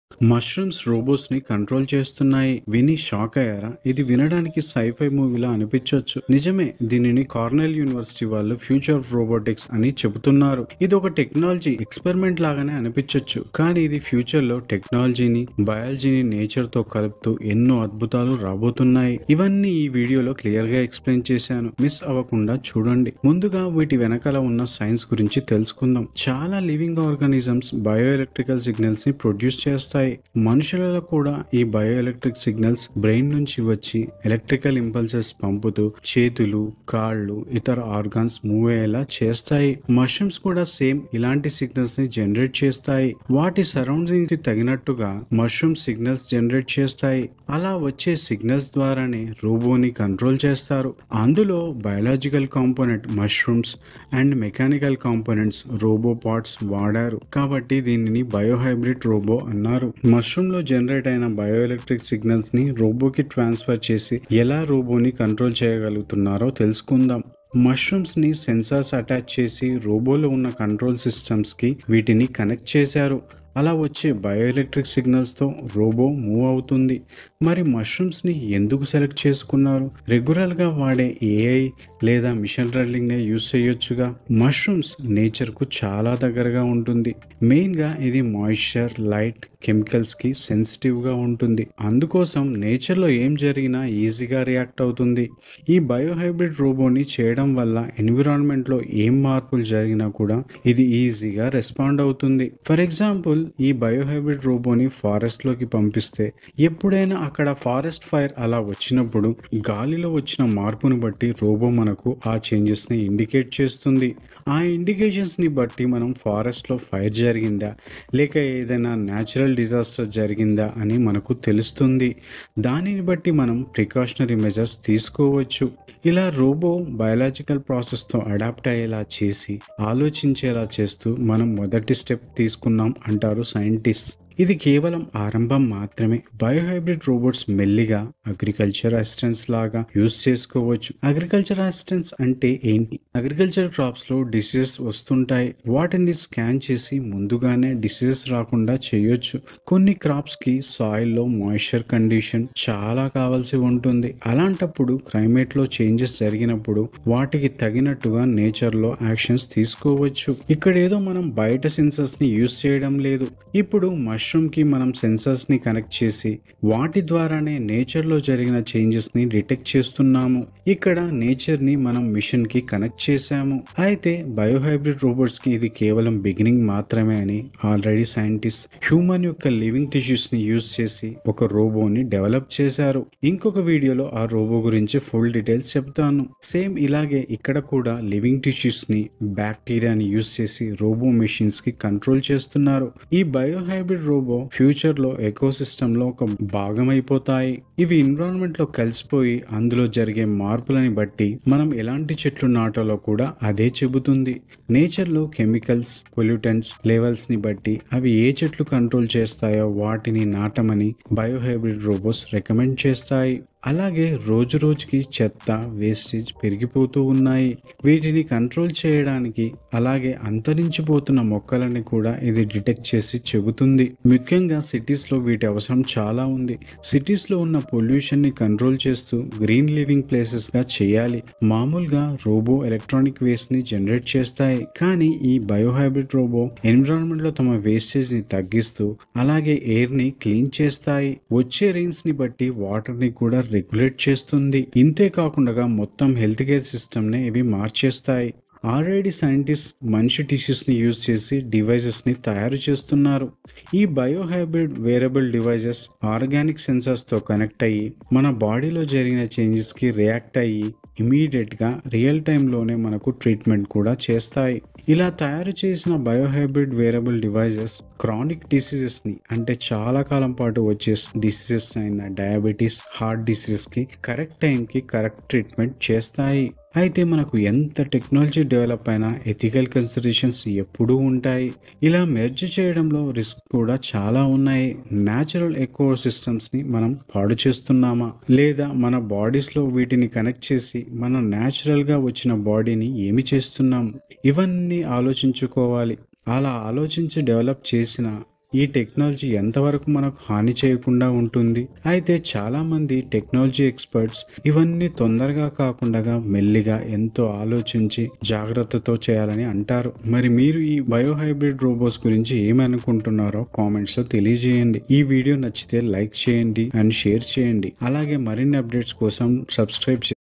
mushrooms robots ని control చేస్తున్నాయి విని షాక్ అయ్యారా ఇది వినడానికి సైఫై మూవీలా అనిపించవచ్చు నిజమే దీనిని కార్నెల్ యూనివర్సిటీ వాళ్ళు ఫ్యూచర్ ఆఫ్ రోబోటిక్స్ అని చెబుతున్నారు ఇది ఒక టెక్నాలజీ ఎక్స్పెరిమెంట్ లాగానే అనిపించవచ్చు కానీ ఇది ఫ్యూచర్ లో టెక్నాలజీని బయాలజీని నేచర్ తో కలుపుతూ ఎన్నో అద్భుతాలు రాబోతున్నాయి ఇవన్నీ ఈ వీడియోలో క్లియర్ గా ఎక్స్ప్లెయిన్ చేశాను మిస్ అవ్వకుండా చూడండి ముందుగా వీటి వెనకాల ఉన్న సైన్స్ గురించి తెలుసుకుందాం చాలా living organisms bio electrical signals ని ప్రొడ్యూస్ చేస్తాయి మనుషులలో కూడా ఈ బయో ఎలక్ట్రిక్ సిగ్నల్స్ బ్రెయిన్ నుంచి వచ్చి ఎలక్ట్రికల్ ఇంపల్సెస్ పంపుతూ చేతులు కాళ్ళు ఇతర ఆర్గాన్స్ మూవ్ అయ్యేలా చేస్తాయి మష్రూమ్స్ కూడా సేమ్ ఇలాంటి సిగ్నల్స్ ని జనరేట్ చేస్తాయి వాటి సరౌండింగ్ కి తగినట్టుగా మష్రూమ్ సిగ్నల్స్ జనరేట్ చేస్తాయి అలా వచ్చే సిగ్నల్స్ ద్వారానే రోబోని కంట్రోల్ చేస్తారు అందులో biological component mushrooms and mechanical components robo parts వాడారు కాబట్టి దీనిని బయోహైబ్రిడ్ రోబో అన్నారు మష్రూమ్ లో జనరేట్ అయిన బయో ఎలక్ట్రిక్ సిగ్నల్స్ ని రోబోకి ట్రాన్స్ఫర్ చేసి ఎలా రోబోని కంట్రోల్ చేయగలుగుతున్నారో తెలుసుకుందాం మష్రూమ్స్ ని సెన్సార్స్ అటాచ్ చేసి రోబోలో ఉన్న కంట్రోల్ సిస్టమ్స్ కి వీటిని కనెక్ట్ చేశారు అలా వచ్చే బయో ఎలక్ట్రిక్ సిగ్నల్స్తో రోబో మూవ్ అవుతుంది మరి మష్రూమ్స్ని ఎందుకు సెలెక్ట్ చేసుకున్నారు రెగ్యులర్గా వాడే ఏఐ లేదా మిషన్ లెర్నింగ్నే యూజ్ చేయొచ్చుగా మష్రూమ్స్ నేచర్కు చాలా దగ్గరగా ఉంటుంది మెయిన్గా ఇది మాయిశ్చర్ లైట్ కెమికల్స్కి సెన్సిటివ్గా ఉంటుంది అందుకోసం నేచర్లో ఏం జరిగినా ఈజీగా రియాక్ట్ అవుతుంది ఈ బయోహైబ్రిడ్ రోబోని చేయడం వల్ల ఎన్విరాన్మెంట్లో ఏం మార్పులు జరిగినా కూడా ఇది ఈజీగా రెస్పాండ్ అవుతుంది ఫర్ ఎగ్జాంపుల్ ఈ బయోహైబ్రిడ్ రోబోని ఫారెస్ట్ లోకి పంపిస్తే ఎప్పుడైనా అక్కడ ఫారెస్ట్ ఫైర్ అలా వచ్చినప్పుడు గాలిలో వచ్చిన మార్పును బట్టి రోబో మనకు ఆ చేంజెస్ ని ఇండికేట్ చేస్తుంది ఆ ఇండికేషన్స్ ని బట్టి మనం ఫారెస్ట్ లో ఫైర్ జరిగిందా లేక ఏదైనా న్యాచురల్ డిజాస్టర్ జరిగిందా అని మనకు తెలుస్తుంది దానిని బట్టి మనం ప్రికాషనరీ మెజర్స్ తీసుకోవచ్చు ఇలా రోబో బయాలజికల్ ప్రాసెస్తో అడాప్ట్ అయ్యేలా చేసి ఆలోచించేలా చేస్తూ మనం మొదటి స్టెప్ తీసుకున్నాం అంటారు సైంటిస్ట్ ఇది కేవలం ఆరంభం మాత్రమే బయోహైబ్రిడ్ రోబోట్స్ మెల్లిగా అగ్రికల్చర్ అసిస్టెంట్స్ లాగా యూజ్ చేసుకోవచ్చు అగ్రికల్చర్ అసిస్టెంట్స్ అంటే ఏంటి అగ్రికల్చర్ క్రాప్స్ లో డిసీజెస్ వస్తుంటాయి వాటిని స్కాన్ చేసి ముందుగానే డిసీజెస్ రాకుండా చేయొచ్చు కొన్ని క్రాప్స్ కి సాయిల్ లో మాయిశ్చర్ కండిషన్ చాలా కావాల్సి ఉంటుంది అలాంటప్పుడు క్లైమేట్ లో చేంజెస్ జరిగినప్పుడు వాటికి తగినట్టుగా నేచర్ లో యాక్షన్స్ తీసుకోవచ్చు ఇక్కడ ఏదో మనం బయట సెన్సర్స్ ని యూజ్ చేయడం లేదు ఇప్పుడు మష్రూమ్ కి మనం సెన్సర్స్ ని కనెక్ట్ చేసి వాటి ద్వారానే నేచర్ లో జరిగిన చేంజెస్ ని డిటెక్ట్ చేస్తున్నాము ఇక్కడ నేచర్ ని మనం మిషన్ కి కనెక్ట్ చేశాము అయితే బయోహైబ్రిడ్ రోబోట్స్ కి ఇది కేవలం బిగినింగ్ మాత్రమే అని ఆల్రెడీ సైంటిస్ట్ హ్యూమన్ యొక్క లివింగ్ టిష్యూస్ ని యూజ్ చేసి ఒక రోబోని డెవలప్ చేశారు ఇంకొక వీడియోలో ఆ రోబో గురించి ఫుల్ డీటెయిల్స్ చెప్తాను సేమ్ ఇలాగే ఇక్కడ కూడా లివింగ్ టిష్యూస్ ని బ్యాక్టీరియాని యూజ్ చేసి రోబో మెషిన్స్ కి కంట్రోల్ చేస్తున్నారు ఈ బయోహైబ్రిడ్ రోబో ఫ్యూచర్ లో ఎకో సిస్టమ్ లో ఒక భాగం అయిపోతాయి ఇవి ఎన్విరాన్మెంట్ లో కలిసిపోయి అందులో జరిగే మార్పులని బట్టి మనం ఎలాంటి చెట్లు నాటాలో కూడా అదే చెబుతుంది నేచర్ లో కెమికల్స్ పొల్యూటెంట్స్ లెవెల్స్ ని బట్టి అవి ఏ చెట్లు కంట్రోల్ చేస్తాయో వాటిని నాటమని బయోహైబ్రిడ్ రోబోస్ రికమెండ్ చేస్తాయి అలాగే రోజు రోజుకి చెత్త వేస్టేజ్ పెరిగిపోతూ ఉన్నాయి వీటిని కంట్రోల్ చేయడానికి అలాగే అంతరించిపోతున్న మొక్కలని కూడా ఇది డిటెక్ట్ చేసి చెబుతుంది ముఖ్యంగా సిటీస్ లో వీటి అవసరం చాలా ఉంది సిటీస్ లో ఉన్న పొల్యూషన్ ని కంట్రోల్ చేస్తూ గ్రీన్ లివింగ్ ప్లేసెస్ గా చేయాలి మామూలుగా రోబో ఎలక్ట్రానిక్ వేస్ట్ ని జనరేట్ చేస్తాయి కానీ ఈ బయోహైబ్రిడ్ రోబో ఎన్విరాన్మెంట్ లో తమ వేస్టేజ్ ని తగ్గిస్తూ అలాగే ఎయిర్ ని క్లీన్ చేస్తాయి వచ్చే రెయిన్స్ ని బట్టి వాటర్ ని కూడా రెగ్యులేట్ చేస్తుంది ఇంతే కాకుండా మొత్తం హెల్త్ కేర్ సిస్టమ్ ని ఇవి మార్చేస్తాయి ఆల్రెడీ సైంటిస్ట్ మనిషి టిష్యూస్ ని యూజ్ చేసి డివైజెస్ ని తయారు చేస్తున్నారు ఈ biohybrid wearable devices organic sensors తో కనెక్ట్ అయ్యి మన బాడీలో జరిగిన చేంజెస్ కి రియాక్ట్ అయ్యి ఇమీడియట్ గా రియల్ టైంలోనే మనకు ట్రీట్మెంట్ కూడా చేస్తాయి ఇలా తయారు చేసిన biohybrid wearable devices chronic diseases ని అంటే చాలా కాలం పాటు వచ్చే డిసీజెస్ అయిన డయాబెటీస్ హార్ట్ డిసీజెస్ కి కరెక్ట్ టైంకి కరెక్ట్ ట్రీట్మెంట్ చేస్తాయి అయితే మనకు ఎంత టెక్నాలజీ డెవలప్ అయినా ఎథికల్ కన్సిడరేషన్స్ ఎప్పుడూ ఉంటాయి ఇలా మెర్జ్ చేయడంలో రిస్క్ కూడా చాలా ఉన్నాయి న్యాచురల్ ఎకో సిస్టమ్స్ ని మనం పాడు చేస్తున్నామా లేదా మన బాడీస్ లో వీటిని కనెక్ట్ చేసి మన న్యాచురల్ గా వచ్చిన బాడీని ఏమి చేస్తున్నాం ఇవన్నీ ఆలోచించుకోవాలి అలా ఆలోచించి డెవలప్ చేసిన ఈ టెక్నాలజీ ఎంతవరకు మనకు హాని చేయకుండా ఉంటుంది అయితే చాలా మంది టెక్నాలజీ ఎక్స్పర్ట్స్ ఇవన్నీ తొందరగా కాకుండా మెల్లిగా ఎంతో ఆలోచించి జాగ్రత్తతో చేయాలని అంటారు మరి మీరు ఈ బయోహైబ్రిడ్ రోబోట్స్ గురించి ఏమనుకుంటున్నారో కామెంట్స్ లో తెలియజేయండి ఈ వీడియో నచ్చితే లైక్ చేయండి అండ్ షేర్ చేయండి అలాగే మరిన్ని అప్డేట్స్ కోసం సబ్స్క్రైబ్